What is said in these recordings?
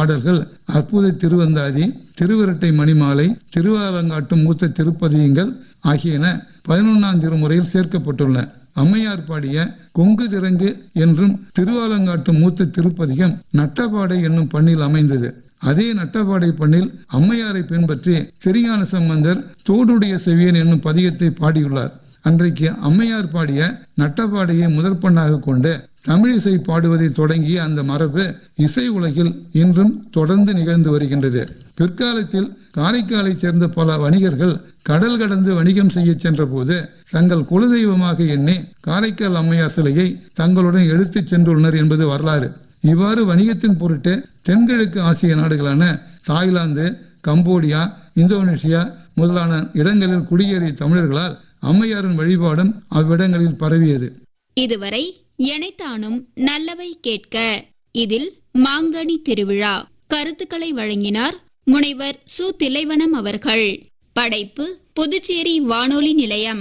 பாடல்கள் அற்புத திருவந்தாதி திருவிரட்டை மணிமாலை திருவாலங்காட்டும் மூத்த திருப்பதியங்கள் ஆகியன பதினொன்னாம் திருமுறையில் சேர்க்கப்பட்டுள்ளன அம்மையார் பாடிய கொங்கு திரங்கு என்றும் திருவாலங்காட்டும் மூத்த திருப்பதிகம் நட்டபாடை என்னும் பண்ணில் அமைந்தது அதே நட்டபாடை பண்ணில் அம்மையாரை பின்பற்றி திருஞான சம்பந்தர் தோடுடைய செவியன் என்னும் பதிகத்தை பாடியுள்ளார் அன்றைக்கு அம்மையார் பாடிய நட்டபாடையை முதற் பண்ணாக கொண்டு தமிழிசை பாடுவதை தொடங்கிய அந்த மரபு இசை உலகில் இன்றும் தொடர்ந்து நிகழ்ந்து வருகின்றது பிற்காலத்தில் காரைக்காலைச் சேர்ந்த பல வணிகர்கள் கடல் கடந்து வணிகம் செய்ய சென்றபோது தங்கள் குலதெய்வமாக எண்ணி காரைக்கால் அம்மையார் சிலையை தங்களுடன் எடுத்துச் சென்றுள்ளனர் என்பது வரலாறு இவ்வாறு வணிகத்தின் பொருட்டு தென்கிழக்கு ஆசிய நாடுகளான தாய்லாந்து கம்போடியா இந்தோனேஷியா முதலான இடங்களில் குடியேறிய தமிழர்களால் அம்மையாரின் வழிபாடும் அவ்விடங்களில் பரவியது இதுவரை எனைத்தானும் நல்லவை கேட்க இதில் மாங்கனி திருவிழா கருத்துக்களை வழங்கினார் முனைவர் சு திலைவனம் அவர்கள் படைப்பு புதுச்சேரி வானொலி நிலையம்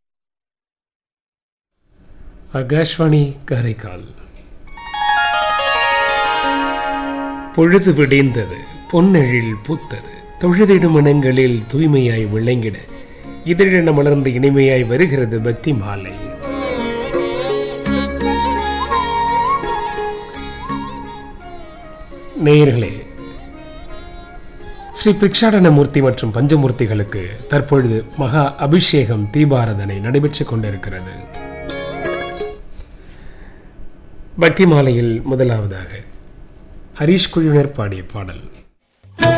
ஆகாஷ்வாணி காரைக்கால் பொழுது விடிந்தது பொன்னெழில் பூத்தது தொழுதிடும் இனங்களில் தூய்மையாய் விளங்கிட இதழென மலர்ந்து இனிமையாய் வருகிறது பக்தி மாலை நேயர்களே ஸ்ரீ பிக்ஷாடனமூர்த்தி மற்றும் பஞ்சமூர்த்திகளுக்கு தற்பொழுது மகா அபிஷேகம் தீபாரதனை நடைபெற்றுக் கொண்டிருக்கிறது பக்தி மாலையில் முதலாவதாக ஹரீஷ் குழுவினர் பாடிய பாடல்